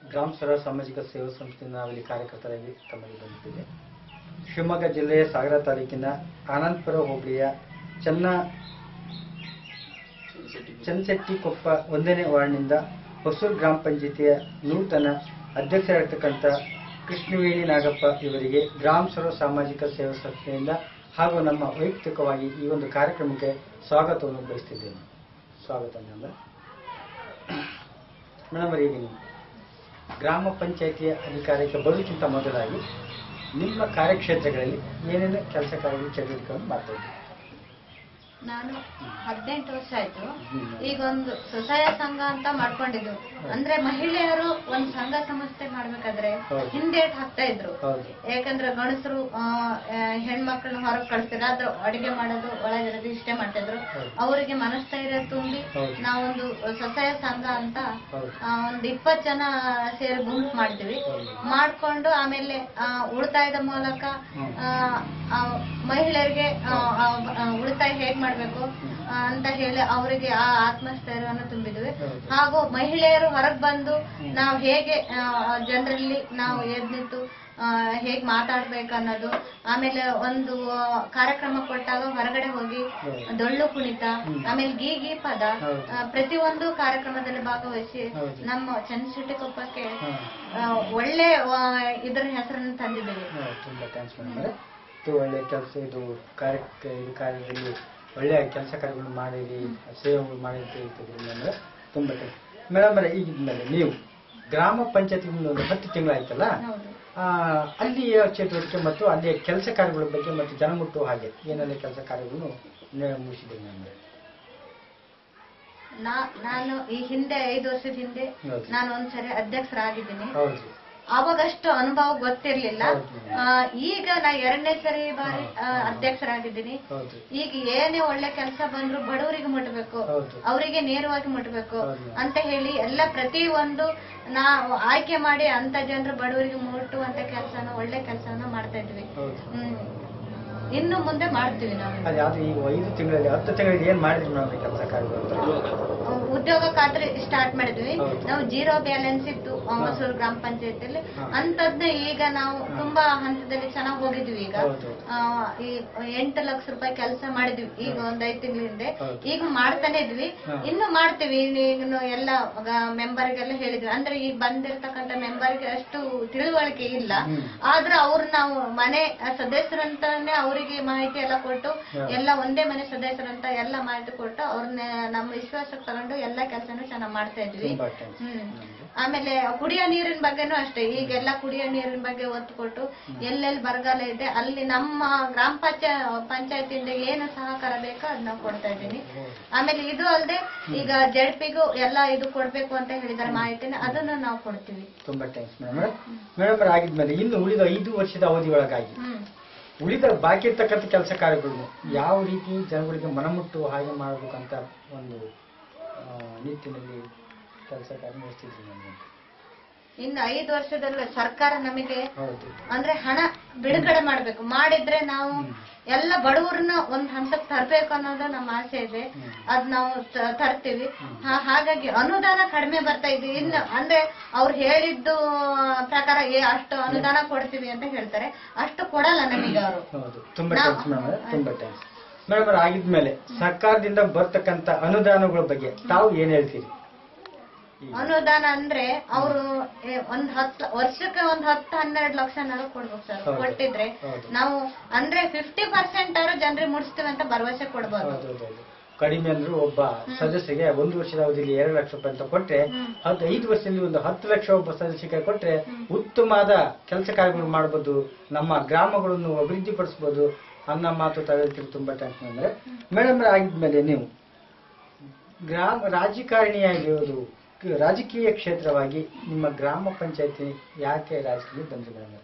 ಗ್ರಾಮ ಸ್ವರಾಜ್ ಸಾಮಾಜಿಕ ಸೇವಾ ಸಂಸ್ಥೆಯಿಂದ ನಾವಿಲ್ಲಿ ಕಾರ್ಯಕರ್ತರಾಗಿ ತಮ್ಮಲ್ಲಿ ಬಂದಿದ್ದೇವೆ ಶಿವಮೊಗ್ಗ ಜಿಲ್ಲೆಯ ಸಾಗರ ತಾಲೂಕಿನ ಆನಂದಪುರ ಹೋಬಳಿಯ ಚನ್ನ ಚನ್ಸೆಟ್ಟಿಕೊಪ್ಪ ಒಂದನೇ ವಾರ್ಡ್ನಿಂದ ಹೊಸೂರು ಗ್ರಾಮ ಪಂಚಾಯತಿಯ ನೂತನ ಅಧ್ಯಕ್ಷರಾಗಿರ್ತಕ್ಕಂಥ ಕೃಷ್ಣವೇಣಿ ನಾಗಪ್ಪ ಇವರಿಗೆ ಗ್ರಾಮ ಸ್ವರಾಜ್ ಸಾಮಾಜಿಕ ಸೇವಾ ಸಂಸ್ಥೆಯಿಂದ ಹಾಗೂ ನಮ್ಮ ವೈಯಕ್ತಿಕವಾಗಿ ಈ ಒಂದು ಕಾರ್ಯಕ್ರಮಕ್ಕೆ ಸ್ವಾಗತವನ್ನು ಬಯಸ್ತಿದ್ದೇನೆ ಸ್ವಾಗತ ಮೇಡಮ್ ಮೇಡಮ್ ಈಗ ನೀವು ಗ್ರಾಮ ಪಂಚಾಯಿತಿಯ ಅಧಿಕಾರಕ್ಕೆ ಬರೋಕ್ಕಿಂತ ಮೊದಲಾಗಿ ನಿಮ್ಮ ಕಾರ್ಯಕ್ಷೇತ್ರಗಳಲ್ಲಿ ಏನೇನು ಕೆಲಸ ಕಾರ್ಯ ಚಟುವಟಿಕೆಗಳನ್ನು ಮಾಡ್ತಾ ಇದ್ದೀರಿ ನಾನು ಹದಿನೆಂಟು ವರ್ಷ ಆಯ್ತು ಹ್ಮ್. ಈಗ ಒಂದು ಸ್ವಸಹಾಯ ಸಂಘ ಅಂತ ಮಾಡ್ಕೊಂಡಿದ್ದು ಅಂದ್ರೆ ಮಹಿಳೆಯರು ಒಂದ್ ಸಂಘ ಸಂಸ್ಥೆ ಮಾಡ್ಬೇಕಾದ್ರೆ ಹೌದು. ಹಿಂದೇಟ್ ಹಾಕ್ತಾ ಇದ್ರು ಹೌದು ಯಾಕಂದ್ರೆ ಗಂಡಸರು ಹೆಣ್ಮಕ್ಳನ್ನ ಹೊರಗೆ ಕಳಿಸ್ತಿಲ್ಲ ಅದು ಅಡಿಗೆ ಮಾಡೋದು ಒಳಗಿರೋದು ಇಷ್ಟೇ ಮಾಡ್ತಿದ್ರು ಹೌದು. ಅವರಿಗೆ ಮನಸ್ಥೈರ್ಯ ತುಂಬಿ ಹೌದು. ನಾವೊಂದು ಸ್ವಸಹಾಯ ಸಂಘ ಅಂತ ಹೌದು ಆ, ಒಂದ್ ಇಪ್ಪತ್ ಜನ ಸೇರಿ ಗುಂಪು ಮಾಡ್ತೀವಿ ಹೌದು. ಮಾಡ್ಕೊಂಡು ಆಮೇಲೆ ಆ, ಉಳಿತಾಯದ ಮೂಲಕ ಹ್ಮ್. ಆ, ಆ, ಮಹಿಳೆಯರಿಗೆ ಆ, ಆ, ಆ, ಉಳಿತಾಯ ಹೇಗ್ ಮಾಡ್ಬೇಕು ಆ, ಅಂತ ಹೇಳಿ ಅವರಿಗೆ ಆ ಆತ್ಮಸ್ಥೈರ್ಯವನ್ನು ತುಂಬಿದ್ವಿ ಹೌದು. ಹಾಗೂ ಮಹಿಳೆಯರು ಹೊರಗ್ ಬಂದು ನಾವು ಹೇಗೆ ಜನರಲ್ಲಿ ನಾವು ಎದ್ ನಿಂತು ಆ, ಹೇಗ್ ಮಾತಾಡ್ಬೇಕು ಅನ್ನೋದು ಆಮೇಲೆ ಒಂದು ಆ, ಕಾರ್ಯಕ್ರಮ ಕೊಟ್ಟಾಗ ಹೊರಗಡೆ ಹೋಗಿ ಹೌದು. ಡೊಳ್ಳು ಕುಣಿತ ಆಮೇಲೆ ಗೀಗಿ ಪದ ಹೌದು. ಆ, ಪ್ರತಿಯೊಂದು ಕಾರ್ಯಕ್ರಮದಲ್ಲಿ ಭಾಗವಹಿಸಿ ಹೌದು. ನಮ್ಮ ಚನ್ನಶೆಟ್ಟಿಕೊಪ್ಪಕ್ಕೆ ಹಾಂ ಆ, ಒಳ್ಳೆ ಆ, ಇದ್ರ ಹೆಸರನ್ನು ತಂದಿದ್ದೇವೆ ಹೌದು, ತುಂಬ ಥ್ಯಾಂಕ್ಸ್ ಮೇಡಮ್ ಇದು ಒಳ್ಳೆ ಕೆಲಸ ಇದು ಕಾರ್ಯಕ್ಕೆ ಇದು ಕಾರ್ಯದಲ್ಲಿ ಒಳ್ಳೆಯ ಕೆಲಸ ಕಾರ್ಯಗಳು ಮಾಡಿರಿ ಸೇವೆಗಳು ಮಾಡಿ ಅಂತ ಹೇಳ್ತಿದ್ರಿ ಅಂದರೆ ತುಂಬ ಮೇಡಮ್ ಈಗಿದ್ಮೇಲೆ ನೀವು ಗ್ರಾಮ ಪಂಚಾಯತಿ ಒಂದು ಹತ್ತು ತಿಂಗಳು ಆಯ್ತಲ್ಲ ಹೌದು ಆ, ಅಲ್ಲಿಯ ಚಟುವಟಿಕೆ ಮತ್ತು ಅಲ್ಲಿಯ ಕೆಲಸ ಕಾರ್ಯಗಳ ಬಗ್ಗೆ ಮತ್ತು ಜನ ಮುಟ್ಟುವ ಹಾಗೆ ಏನೆಲ್ಲ ಕೆಲಸ ಕಾರ್ಯಗಳನ್ನು ನೀವು ಮುಗಿಸಿದ್ದೀರಿ ನಮಗೆ ನಾ- ನಾನು ಈ ಹಿಂದೆ ಐದು ವರ್ಷದ ಹಿಂದೆ ಹೌದು. ನಾನು ಒಂದ್ಸರಿ ಅಧ್ಯಕ್ಷರಾಗಿದ್ದೀನಿ ಹೌದು ಅವಾಗಷ್ಟು ಅನುಭವ ಗೊತ್ತಿರ್ಲಿಲ್ಲ ಹೌದು. ಆ, ಈಗ ನಾ ಎರಡನೇ ಸರಿ ಬಾರಿ ಆ, ಅಧ್ಯಕ್ಷರಾಗಿದ್ದೀನಿ ಹೌದು ಈಗ ಏನೇ ಒಳ್ಳೆ ಕೆಲಸ ಬಂದ್ರು ಬಡವರಿಗೆ ಮುಟ್ಬೇಕು ಹೌದು. ಅವರಿಗೆ ನೇರವಾಗಿ ಮುಟ್ಬೇಕು ಹೌದು. ಅಂತ ಹೇಳಿ ಎಲ್ಲ ಪ್ರತಿ ಒಂದು ನಾವು ಆಯ್ಕೆ ಮಾಡಿ ಅಂತ ಜನರು ಬಡವರಿಗೆ ಮುಟ್ಟುವಂತ ಕೆಲಸನ ಒಳ್ಳೆ ಕೆಲಸನ ಮಾಡ್ತಾ ಇದ್ವಿ ಹೌದು ಹ್ಮ್ ಇನ್ನು ಮುಂದೆ ಮಾಡ್ತೀವಿ ನಾವು ಅದು ಯಾವುದು ಈಗ ಐದು ತಿಂಗಳಲ್ಲಿ ಹತ್ತು ತಿಂಗಳಲ್ಲಿ ಏನು ಮಾಡಿದ್ರಿ ಮೇಡಮ್ ಕೆಲಸ ಕಾರ್ಯಗಳು ಉದ್ಯೋಗ ಖಾತ್ರಿ ಸ್ಟಾರ್ಟ್ ಮಾಡಿದ್ವಿ ಹೌದು. ನಾವು ಜೀರೋ ಬ್ಯಾಲೆನ್ಸ್ ಇತ್ತು ಹೊಸೂರು ಗ್ರಾಮ ಪಂಚಾಯತಿಯಲ್ಲಿ ಹಾ. ಅಂತದ್ನ ಈಗ ನಾವು ತುಂಬಾ ಹಂತದಲ್ಲಿ ಚೆನ್ನಾಗಿ ಹೋಗಿದ್ವಿ ಈಗ ಹೌದು. ಆ, ಈ ಎಂಟು ಲಕ್ಷ ರೂಪಾಯಿ ಕೆಲಸ ಮಾಡಿದ್ವಿ ಈಗ ಒಂದ್ ಐದ್ ತಿಂಗಳ ಹಿಂದೆ ಹೌದು. ಈಗ ಮಾಡ್ತಾನೆ ಇದ್ವಿ ಹಾ. ಇನ್ನು ಮಾಡ್ತೀವಿ ಇನ್ನು ಎಲ್ಲ ಮೆಂಬರ್ಗೆಲ್ಲ ಹೇಳಿದ್ವಿ ಅಂದ್ರೆ ಈಗ ಬಂದಿರ್ತಕ್ಕಂಥ ಮೆಂಬರ್ಗೆ ಅಷ್ಟು ತಿಳುವಳಿಕೆ ಇಲ್ಲ ಹ್ಮ್. ಆದ್ರೆ ಅವ್ರು ನಾವು ಮನೆ ಸದಸ್ಯರಂತಾನೆ ಅವರಿಗೆ ಮಾಹಿತಿ ಎಲ್ಲ ಕೊಟ್ಟು ಹಾ. ಎಲ್ಲ ಒಂದೇ ಮನೆ ಸದಸ್ಯರಂತ ಎಲ್ಲ ಮಾಹಿತಿ ಕೊಟ್ಟು ಅವ್ರನ್ನ ನಮ್ಮ ವಿಶ್ವಾಸಕ್ಕೆ ತಗೊಂಡು ಎಲ್ಲ ಕೆಲಸನೂ ಚೆನ್ನಾಗಿ ಮಾಡ್ತಾ ಇದ್ವಿ ತುಂಬ ಥ್ಯಾಂಕ್ಸ್ ಹ್ಮ್ ಆಮೇಲೆ ಕುಡಿಯೋ ನೀರಿನ ಬಗ್ಗೆನೂ ಅಷ್ಟೇ ಈಗೆಲ್ಲ ಕುಡಿಯೋ ನೀರಿನ ಬಗ್ಗೆ ಒತ್ತು ಕೊಟ್ಟು ಎಲ್ಲೆಲ್ಲಿ ಬರಗಾಲ ಇದೆ ಅಲ್ಲಿ ನಮ್ಮ ಗ್ರಾಮ ಪಂಚಾಯ ಪಂಚಾಯತಿಯಿಂದ ಏನು ಸಹಕಾರ ಬೇಕೋ ಅದ್ ನಾವು ಕೊಡ್ತಾ ಇದ್ದೀನಿ ಆಮೇಲೆ ಇದು ಅಲ್ಲದೆ ಈಗ ಜಡ್ಪಿಗೂ ಎಲ್ಲ ಇದು ಕೊಡ್ಬೇಕು ಅಂತ ಹೇಳಿದಾರೆ ಮಾಹಿತಿನ ಅದನ್ನು ನಾವು ಕೊಡ್ತೀವಿ ತುಂಬ ಥ್ಯಾಂಕ್ಸ್ ಮೇಡಮ್ ಮೇಡಮ್ ಆಗಿದ್ಮೇಲೆ ಇನ್ನು ಉಳಿದ ಐದು ವರ್ಷದ ಅವಧಿಯೊಳಗಾಗಿ ಹ್ಮ್ ಉಳಿದ ಬಾಕಿ ಇರ್ತಕ್ಕಂಥ ಕೆಲಸ ಕಾರ್ಯಗಳನ್ನು ಯಾವ ರೀತಿ ಜನಗಳಿಗೆ ಮನಮುಟ್ಟುವ ಹಾಗೆ ಮಾಡಬೇಕಂತ ಒಂದು ಆ, ನಿಟ್ಟಿನಲ್ಲಿ ಕೆಲಸ ಕಾರ್ಯ ನಡೆಸ್ತಿದ್ವಿ ನಮಗೆ ಇನ್ನು ಐದು ವರ್ಷದಲ್ಲಿ ಸರ್ಕಾರ ನಮಗೆ ಹೌದು ಅಂದ್ರೆ ಹಣ ಬಿಡುಗಡೆ ಮಾಡ್ಬೇಕು ಮಾಡಿದ್ರೆ ನಾವು ಎಲ್ಲ ಬಡವರನ್ನ ಒಂದ್ ಹಂತಕ್ಕೆ ತರ್ಬೇಕು ಅನ್ನೋದು ನಮ್ಮ ಆಸೆ ಇದೆ ಅದ್ ನಾವು ತ- ತರ್ತೀವಿ ಹಾ- ಹಾಗಾಗಿ ಅನುದಾನ ಕಡಿಮೆ ಬರ್ತಾ ಇದೆ ಇನ್ನು ಅಂದ್ರೆ ಅವ್ರು ಹೇಳಿದ್ದು ಪ್ರಕಾರ ಏ ಅಷ್ಟು ಅನುದಾನ ಕೊಡ್ತೀವಿ ಅಂತ ಹೇಳ್ತಾರೆ ಅಷ್ಟು ಕೊಡಲ್ಲ ನಮಗೆ ಅವರು ಹೌದು ತುಂಬಾ ನಾವು- ಥ್ಯಾಂಕ್ಸ್ ಮೇಡಮ್ ತುಂಬಾ ಥ್ಯಾಂಕ್ಸ್ ಮೇಡಮ್ ಆಗಿದ್ಮೇಲೆ ಸರ್ಕಾರದಿಂದ ಬರ್ತಕ್ಕಂಥ ಅನುದಾನಗಳ ಬಗ್ಗೆ ತಾವು ಏನ್ ಹೇಳ್ತೀರಿ ಅನುದಾನ ಅಂದ್ರೆ ಅವರು ಒಂದ್ ಹತ್ತು ವರ್ಷಕ್ಕೆ ಒಂದ್ ಹತ್ತು ಹನ್ನೆರಡು ಲಕ್ಷ ಕೊಡ್ಬೇಕು ಸರ್ ಹೌದು. ಕೊಟ್ಟಿದ್ರೆ ಹೌದು. ನಾವು ಅಂದ್ರೆ ಫಿಫ್ಟಿ ಪರ್ಸೆಂಟ್ ಅವರು ಜನರಿಗೆ ಮುಡಿಸ್ತೀವಿ ಅಂತ ಭರವಸೆ ಕೊಡ್ಬೋದು ಹೌದು ಹೌದು, ಹೌದು. ಕಡಿಮೆ ಅಂದ್ರೂ ಒಬ್ಬ ಸದಸ್ಯರಿಗೆ ಒಂದು ವರ್ಷದ ಅವಧಿಯಲ್ಲಿ ಎರಡು ಲಕ್ಷ ರೂಪಾಯಿ ಅಂತ ಕೊಟ್ರೆ ಹತ್ತು ಐದು ವರ್ಷದಲ್ಲಿ ಒಂದು ಹತ್ತು ಲಕ್ಷ ಒಬ್ಬ ಸದಸ್ಯರಿಗೆ ಕೊಟ್ರೆ ಉತ್ತಮವಾದ ಕೆಲಸ ಕಾರ್ಯಗಳು ಮಾಡಬಹುದು ನಮ್ಮ ಗ್ರಾಮಗಳನ್ನು ಅಭಿವೃದ್ಧಿ ಪಡಿಸಬಹುದು ಅನ್ನೋ ಮಾತು ತಾವು ಹೇಳ್ತೀರಿ ತುಂಬಾ ಥ್ಯಾಂಕ್ಸ್ ಅಂದ್ರೆ ಮೇಡಮ್ ಆಗಿದ್ಮೇಲೆ ನೀವು ಗ್ರಾಮ ರಾಜಕಾರಣಿಯಾಗಿರೋದು ರಾಜಕೀಯ ಕ್ಷೇತ್ರವಾಗಿ ನಿಮ್ಮ ಗ್ರಾಮ ಪಂಚಾಯತಿ ಯಾಕೆ ರಾಜಕೀಯ ಬಂದ್ರಿ ಮೇಡಮ್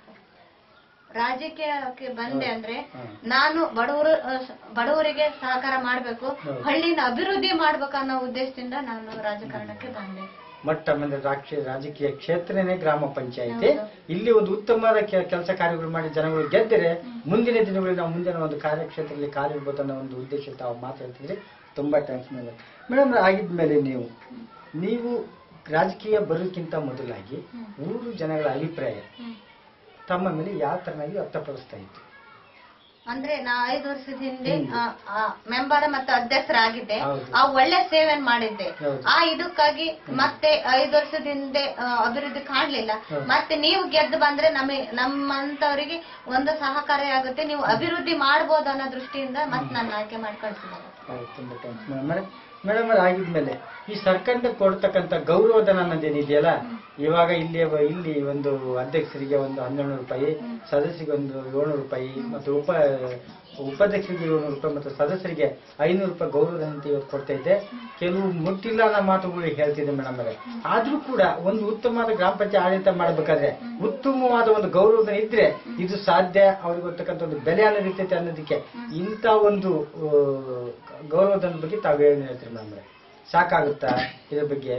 ರಾಜಕೀಯಕ್ಕೆ ಬಂದೆ ಅಂದ್ರೆ ಹ್ಮ್. ನಾನು ಬಡವರು ಬಡವರಿಗೆ ಸಹಕಾರ ಮಾಡ್ಬೇಕು ಹೌದು. ಹಳ್ಳಿನ ಅಭಿವೃದ್ಧಿ ಮಾಡ್ಬೇಕು ಅನ್ನೋ ಉದ್ದೇಶದಿಂದ ನಾನು ರಾಜಕಾರಣಕ್ಕೆ ಬಂದೆ ಮೊಟ್ಟ ಮೊದಲ ರಾಕ್ಷ- ರಾಜಕೀಯ ಕ್ಷೇತ್ರನೇ ಗ್ರಾಮ ಪಂಚಾಯತಿ ಹೌದು. ಇಲ್ಲಿ ಇಲ್ಲಿ ಒಂದು ಉತ್ತಮವಾದ ಕೆಲಸ ಕಾರ್ಯಗಳು ಮಾಡಿ ಜನಗಳು ಗೆದ್ದರೆ ಮುಂದಿನ ದಿನಗಳಲ್ಲಿ ನಾವು ಮುಂದಿನ ಒಂದು ಕಾರ್ಯಕ್ಷೇತ್ರದಲ್ಲಿ ಕಾಲಿಡ್ಬೋದು ಅನ್ನೋ ಒಂದು ಉದ್ದೇಶ ತಾವು ಮಾತಾಡ್ತಿದ್ರಿ ತುಂಬಾ ಥ್ಯಾಂಕ್ಸ್ ಮೇಡಮ್ ಮೇಡಮ್ ಆಗಿದ್ಮೇಲೆ ನೀವು ನೀವು ರಾಜಕೀಯ ಬರೋಕ್ಕಿಂತ ಮೊದಲಾಗಿ ಹ್ಮ್. ಊರು ಜನಗಳ ಅಭಿಪ್ರಾಯ ಹ್ಮ್. ತಮ್ಮ ಮೇಲೆ ಯಾವ ತರನಾಗಿ ವ್ಯಕ್ತಪಡಿಸ್ತಾ ಇತ್ತು ಅಂದ್ರೆ ನಾ ಐದು ವರ್ಷದ ಹಿಂದೆ ಹ್ಮ್. ಮೆಂಬರ್ ಮತ್ತು ಅಧ್ಯಕ್ಷರಾಗಿದ್ದೆ ಹೌದು. ಆ ಒಳ್ಳೆ ಸೇವೆ ಮಾಡಿದ್ದೆ ಹೌದು. ಆ ಇದಕ್ಕಾಗಿ ಮತ್ತೆ ಐದು ವರ್ಷದ ಹಿಂದೆ ಆ, ಅಭಿವೃದ್ಧಿ ಕಾಣ್ಲಿಲ್ಲ ಹೌದು. ಮತ್ತೆ ನೀವು ಗೆದ್ದು ಬಂದ್ರೆ ನಮಗೆ ನಮ್ಮಂತವರಿಗೆ ಒಂದು ಸಹಕಾರಿ ಆಗುತ್ತೆ ನೀವು ಅಭಿವೃದ್ಧಿ ಮಾಡ್ಬೋದು ಅನ್ನೋ ದೃಷ್ಟಿಯಿಂದ ಮತ್ತೆ ನನ್ನ ಆಯ್ಕೆ ಮಾಡಿ ಕಳ್ಸಿದ್ದಾರೆ ಹೌದು, ತುಂಬಾ ಥ್ಯಾಂಕ್ಸ್ ಮೇಡಮ್ ಮೇಡಮ್ ಅವ್ರೆ ಆಗಿದ್ಮೇಲೆ ಈ ಸರ್ಕಾರದಿಂದ ಕೊಡ್ತಕ್ಕಂಥ ಗೌರವಧನ ಅನ್ನೋದೇನಿದೆಯಲ್ಲ ಇವಾಗ ಇಲ್ಲಿ ಇಲ್ಲಿ ಒಂದು ಅಧ್ಯಕ್ಷರಿಗೆ ಒಂದು ಹನ್ನೆರಡು ರೂಪಾಯಿ ಸದಸ್ಯರಿಗೆ ಒಂದು ಏಳ್ನೂರು ರೂಪಾಯಿ ಮತ್ತು ಉಪ ಉಪಾಧ್ಯಕ್ಷರಿಗೆ ಏಳ್ನೂರು ರೂಪಾಯಿ ಮತ್ತು ಸದಸ್ಯರಿಗೆ ಐನೂರು ರೂಪಾಯಿ ಗೌರವಧನ ಅಂತ ಇವತ್ತು ಕೊಡ್ತಾ ಇದ್ದೆ ಕೆಲವು ಮುಟ್ಟಿಲ್ಲ ಅನ್ನೋ ಮಾತುಗಳು ಹೇಳ್ತಿದ್ದೆ ಮೇಡಮ್ ಅವರೇ ಆದ್ರೂ ಕೂಡ ಒಂದು ಉತ್ತಮವಾದ ಗ್ರಾಮ ಪಂಚಾಯತ್ ಆಡಳಿತ ಮಾಡಬೇಕಾದ್ರೆ ಉತ್ತಮವಾದ ಒಂದು ಗೌರವಧನ ಇದ್ರೆ ಇದು ಸಾಧ್ಯ ಅವ್ರಿಗೆ ಗೊತ್ತಕ್ಕಂಥ ಒಂದು ಬೆಲೆ ಅನ್ನೋದಿರ್ತೈತೆ ಅನ್ನೋದಕ್ಕೆ ಇಂಥ ಒಂದು ಆ, ಗೌರವಧನದ ಬಗ್ಗೆ ತಾವು ಏನು ಹೇಳ್ತೀರಿ ಮೇಡಮ್ ಅವರೇ ಸಾಕಾಗುತ್ತಾ ಇದ್ರ ಬಗ್ಗೆ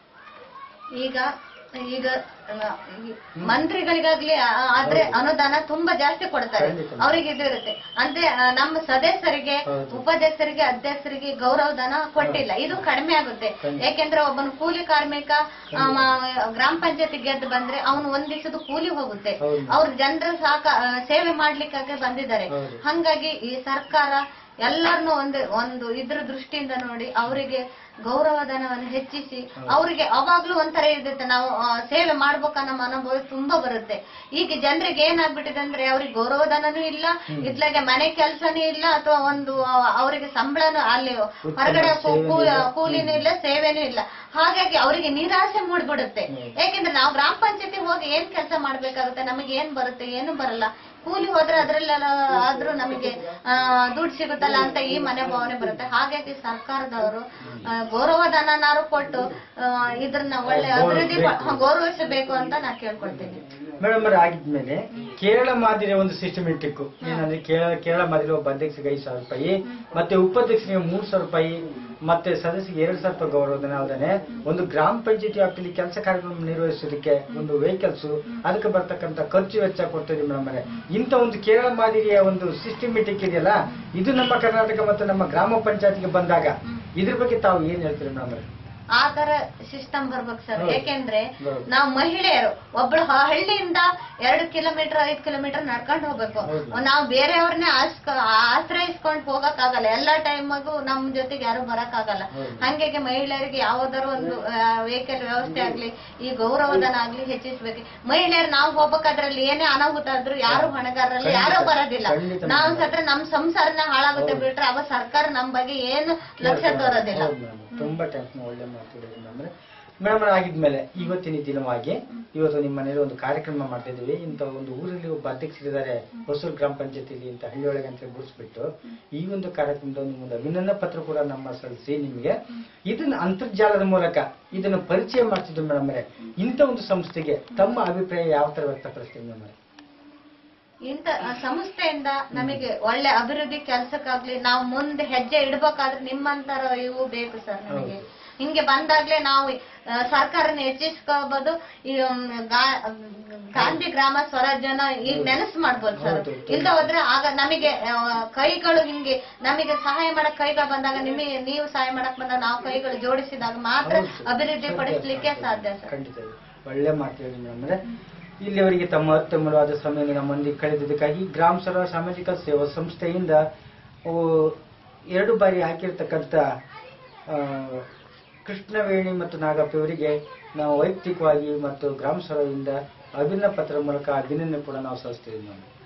ಈಗ ಈಗ ಆ, ಈ ಮಂತ್ರಿಗಳಿಗಾಗ್ಲಿ ಆ- ಆದ್ರೆ ಅನುದಾನ ತುಂಬಾ ಜಾಸ್ತಿ ಕೊಡ್ತಾರೆ ಖಂಡಿತ. ಅವ್ರಿಗೆ ಇದು ಇರುತ್ತೆ ಅಂದ್ರೆ ಆ, ನಮ್ಮ ಸದಸ್ಯರಿಗೆ ಹೌದು. ಉಪಾಧ್ಯಕ್ಷರಿಗೆ ಅಧ್ಯಕ್ಷರಿಗೆ ಗೌರವಧನ ಕೊಟ್ಟಿಲ್ಲ ಇದು ಕಡಿಮೆ ಆಗುತ್ತೆ ಖಂಡಿತ. ಯಾಕೆಂದ್ರೆ ಒಬ್ಬನು ಕೂಲಿ ಕಾರ್ಮಿಕ ಆ, ಮ- ಗ್ರಾಮ ಪಂಚಾಯತಿ ಗೆದ್ದು ಬಂದ್ರೆ ಅವನು ಒಂದ್ ದಿವಸದ ಕೂಲಿ ಹೋಗುತ್ತೆ ಹೌದು. ಅವ್ರ ಜನರ ಸಾಕ ಆ, ಸೇವೆ ಮಾಡ್ಲಿಕ್ಕಾಗಿ ಬಂದಿದ್ದಾರೆ ಹೌದು. ಹಂಗಾಗಿ ಈ ಸರ್ಕಾರ ಎಲ್ಲರನ್ನು ಒಂದು ಒಂದು ಇದ್ರ ದೃಷ್ಟಿಯಿಂದ ನೋಡಿ ಅವರಿಗೆ ಗೌರವಧನವನ್ನು ಹೆಚ್ಚಿಸಿ ಅವರಿಗೆ ಅವಾಗ್ಲೂ ಒಂಥರ ಇರ್ತೈತೆ ನಾವು ಆ, ಸೇವೆ ಮಾಡ್ಬೇಕನ್ನೋ ಮನೋಭಾವ ತುಂಬಾ ಬರುತ್ತೆ ಈಗ ಜನರಿಗೆ ಏನಾಗ್ಬಿಟ್ಟಿದೆ ಅಂದ್ರೆ ಅವ್ರಿಗೆ ಗೌರವಧನನೂ ಇಲ್ಲ ಇತ್ಲಾಗೆ ಮನೆ ಕೆಲ್ಸನೂ ಇಲ್ಲ ಅಥವಾ ಒಂದು ಆ, ಅವರಿಗೆ ಸಂಬಳನೂ ಅಲ್ಲಿ ಹೊರಗಡೆ ಕೂ- ಕೂ- ಕೂಲಿನೂ ಇಲ್ಲ ಸೇವೆನೂ ಇಲ್ಲ ಹಾಗಾಗಿ ಅವರಿಗೆ ನಿರಾಸೆ ಮೂಡ್ಬಿಡುತ್ತೆ ಯಾಕೆಂದ್ರೆ ನಾವು ಗ್ರಾಮ ಪಂಚಾಯತಿ ಹೋಗಿ ಏನ್ ಕೆಲಸ ಮಾಡ್ಬೇಕಾಗುತ್ತೆ ನಮಗೆ ಏನ್ ಬರುತ್ತೆ ಏನು ಬರಲ್ಲ ಕೂಲಿ ಹೋದ್ರೆ ಅದ್ರಲ್ಲೆಲ್ಲ ಆದ್ರೂ ನಮಗೆ ಆ, ದುಡ್ಡು ಸಿಗುತ್ತಲ್ಲ ಅಂತ ಈ ಮನೆ ಭಾವನೆ ಬರುತ್ತೆ ಹಾಗಾಗಿ ಸರ್ಕಾರದವರು ಆ, ಗೌರವಧನನಾರು ಕೊಟ್ಟು ಆ, ಇದ್ರನ್ನ ಒಳ್ಳೆ ಅಭಿವೃದ್ಧಿ ಪಾ- ಹಾ, ಗೌರವಿಸಬೇಕು ಅಂತ ನಾ ಕೇಳ್ಕೊಳ್ತೀನಿ ಮೇಡಮ್ ಅವ್ರೆ ಆಗಿದ್ಮೇಲೆ ಕೇರಳ ಮಾದರಿಯ ಒಂದು ಸಿಸ್ಟಮೆಟಿಕ್ ಏನಂದ್ರೆ ಕೇರಳ ಕೇರಳ ಮಾದರಿ ಒಬ್ಬ ಅಧ್ಯಕ್ಷರಿಗೆ ಐದು ಸಾವಿರ ರೂಪಾಯಿ ಮತ್ತೆ ಉಪಾಧ್ಯಕ್ಷರಿಗೆ ಮೂರ್ ಸಾವಿರ ರೂಪಾಯಿ ಮತ್ತೆ ಸದಸ್ಯರಿಗೆ ಎರಡ್ ಸಾವಿರ ರೂಪಾಯಿ ಗೌರವಧನ ಅವರೇ ಒಂದು ಗ್ರಾಮ ಪಂಚಾಯತಿ ವ್ಯಾಪ್ತಿಯಲ್ಲಿ ಕೆಲಸ ಕಾರ್ಯಗಳನ್ನು ನಿರ್ವಹಿಸೋದಕ್ಕೆ ಒಂದು ವೆಹಿಕಲ್ಸ್ ಅದಕ್ಕೆ ಬರ್ತಕ್ಕಂಥ ಖರ್ಚು ವೆಚ್ಚ ಕೊಡ್ತಿದ್ವಿ ಮೇಡಮ್ ಅವರೇ ಇಂಥ ಒಂದು ಕೇರಳ ಮಾದರಿಯ ಒಂದು ಸಿಸ್ಟಮೆಟಿಕ್ ಇದೆಯಲ್ಲ ಇದು ನಮ್ಮ ಕರ್ನಾಟಕ ಮತ್ತು ನಮ್ಮ ಗ್ರಾಮ ಪಂಚಾಯತಿಗೆ ಬಂದಾಗ ಇದ್ರ ಬಗ್ಗೆ ತಾವು ಏನ್ ಹೇಳ್ತೀರಿ ಮೇಡಮ್ ಅವರೇ ಆ ತರ ಸಿಸ್ಟಮ್ ಬರ್ಬೇಕು ಸರ್ ಹೌದು. ಯಾಕೆಂದ್ರೆ ಹೌದು. ನಾವು ಮಹಿಳೆಯರು ಒಬ್ಳು ಹ- ಹಳ್ಳಿಯಿಂದ ಎರಡು ಕಿಲೋಮೀಟರ್ ಐದ್ ಕಿಲೋಮೀಟರ್ ನಡ್ಕೊಂಡು ಹೋಗ್ಬೇಕು ಹೌದು. ನಾವು ಬೇರೆಯವ್ರನ್ನೇ ಆಸ್ಕ ಆಶ್ರಯಿಸ್ಕೊಂಡು ಹೋಗಕ್ ಆಗಲ್ಲ ಎಲ್ಲಾ ಟೈಮಗೂ ನಮ್ ಜೊತೆಗೆ ಯಾರು ಬರಕ್ ಆಗಲ್ಲ ಹೌದು. ಹಂಗಾಗಿ ಮಹಿಳೆಯರಿಗೆ ಯಾವ್ದಾರು ಒಂದು ವೆಹಿಕಲ್ ವ್ಯವಸ್ಥೆ ಆಗ್ಲಿ ಈ ಗೌರವಧನ ಆಗ್ಲಿ ಹೆಚ್ಚಿಸ್ಬೇಕು ಮಹಿಳೆಯರು ನಾವು ಹೋಗ್ಬೇಕಾದ್ರಲ್ಲಿ ಏನೇ ಅನಾಹುತ ಆದ್ರೂ ಯಾರು ಹೊಣೆಗಾರರಲ್ಲಿ ಯಾರು ಖಂಡಿತ. ಬರೋದಿಲ್ಲ ಖಂಡಿತ ನಾವು ಮೇಡಮ್. ಸತ್ರ ನಮ್ ಸಂಸಾರನ ಹಾಳಾಗುತ್ತೆ ಬಿಟ್ರೆ ಅವ ಸರ್ಕಾರ ನಮ್ ಬಗ್ಗೆ ಏನು ಲಕ್ಷ್ಯ ತೋರೋದಿಲ್ಲ ಹೌದು ಮೇಡಮ್. ತುಂಬಾ ಟೆನ್ಷನ್ ಒಳ್ಳೆ ಮಾತಾಡಿದ್ರಿ ಮೇಡಮ್ ಮೇಡಮ್ ಆಗಿದ್ಮೇಲೆ ಇವತ್ತಿನ ದಿನವಾಗಿ ಇವತ್ತು ನಿಮ್ಮ ಮನೇಲಿ ಒಂದು ಕಾರ್ಯಕ್ರಮ ಮಾಡ್ತಾ ಇದೀವಿ ಇಂಥ ಒಂದು ಊರಲ್ಲಿ ಒಬ್ಬ ಅಧ್ಯಕ್ಷರಿದ್ದಾರೆ ಹೊಸೂರು ಗ್ರಾಮ ಪಂಚಾಯತಿಲಿ ಇಂಥ ಹಳ್ಳಿಯೊಳಗೆ ಅಂತ ಗುರುಸ್ಬಿಟ್ಟು ಈ ಒಂದು ಕಾರ್ಯಕ್ರಮದ ನಿಮ್ಮೊಂದು ಅಭಿನಂದನಾ ಪತ್ರ ಕೂಡ ನಮ್ಮ ಸಲ್ಲಿಸಿ ನಿಮಗೆ ಇದನ್ನ ಅಂತರ್ಜಾಲದ ಮೂಲಕ ಇದನ್ನು ಪರಿಚಯ ಮಾಡ್ತಿದ್ದು ಮೇಡಮ್ ಇಂಥ ಒಂದು ಸಂಸ್ಥೆಗೆ ತಮ್ಮ ಅಭಿಪ್ರಾಯ ಯಾವ ತರ ವ್ಯಕ್ತಪಡಿಸ್ತೀವಿ ಮೇಡಮ್ ಇಂತ ಆ ಸಂಸ್ಥೆಯಿಂದ ನಮಗೆ ಒಳ್ಳೆ ಅಭಿವೃದ್ಧಿ ಕೆಲ್ಸಕ್ಕಾಗ್ಲಿ ನಾವು ಮುಂದೆ ಹೆಜ್ಜೆ ಇಡ್ಬೇಕಾದ್ರೆ ನಿಮ್ಮಂತರ ಇವು ಬೇಕು ಸರ್ ನಮಗೆ ಹಿಂಗೆ ಬಂದಾಗ್ಲೇ ನಾವು ಆ, ಸರ್ಕಾರನ ಹೆಚ್ಚಿಸ್ಕೋಬಹುದು ಈ ಮ್, ಗಾ- ಗಾಂಧಿ ಗ್ರಾಮ ಸ್ವರಾಜ್ಯನ ಈಗ ನೆನಸು ಮಾಡ್ಬೋದು ಸರ್ ಹೌದು. ಇಲ್ದ ಹೋದ್ರೆ ಆಗ ನಮಗೆ ಆ, ಕೈಗಳು ಹಿಂಗೆ ನಮಗೆ ಸಹಾಯ ಮಾಡಕ್ ಕೈಗಳು ಬಂದಾಗ ನಿಮಗೆ ನೀವು ಸಹಾಯ ಮಾಡಕ್ ಬಂದಾಗ ನಾವು ಕೈಗಳು ಜೋಡಿಸಿದಾಗ ಮಾತ್ರ ಹೌದು ಸರ್. ಅಭಿವೃದ್ಧಿ ಪಡಿಸ್ಲಿಕ್ಕೆ ಸಾಧ್ಯ ಸರ್ ಖಂಡಿತ ಇದೆ. ಒಳ್ಳೆ ಮಾತು ಹೇಳಿ ಮೇಡಮ್ ಇಲ್ಲಿವರೆಗೆ ತಮ್ಮ ಅತ್ಯಮೂಲವಾದ ಸಮಯವನ್ನು ನಮ್ಮೊಂದಿಗೆ ಕಳೆದಿದ್ದಕ್ಕಾಗಿ ಗ್ರಾಮ ಸಭಾ ಸಾಮಾಜಿಕ ಸೇವಾ ಸಂಸ್ಥೆಯಿಂದ ಓ, ಎರಡು ಬಾರಿ ಹಾಕಿರ್ತಕ್ಕಂಥ ಆ, ಕೃಷ್ಣವೇಣಿ ಮತ್ತು ನಾಗಪ್ಪ ಇವರಿಗೆ ನಾವು ವೈಯಕ್ತಿಕವಾಗಿ ಮತ್ತು ಗ್ರಾಮ ಸಭೆಯಿಂದ ಅಭಿನಂದನ ಪತ್ರ ಮೂಲಕ ಅಭಿನಂದನೆ ಕೂಡ ನಾವು ಸಲ್ಲಿಸ್ತೀವಿ ನಾವು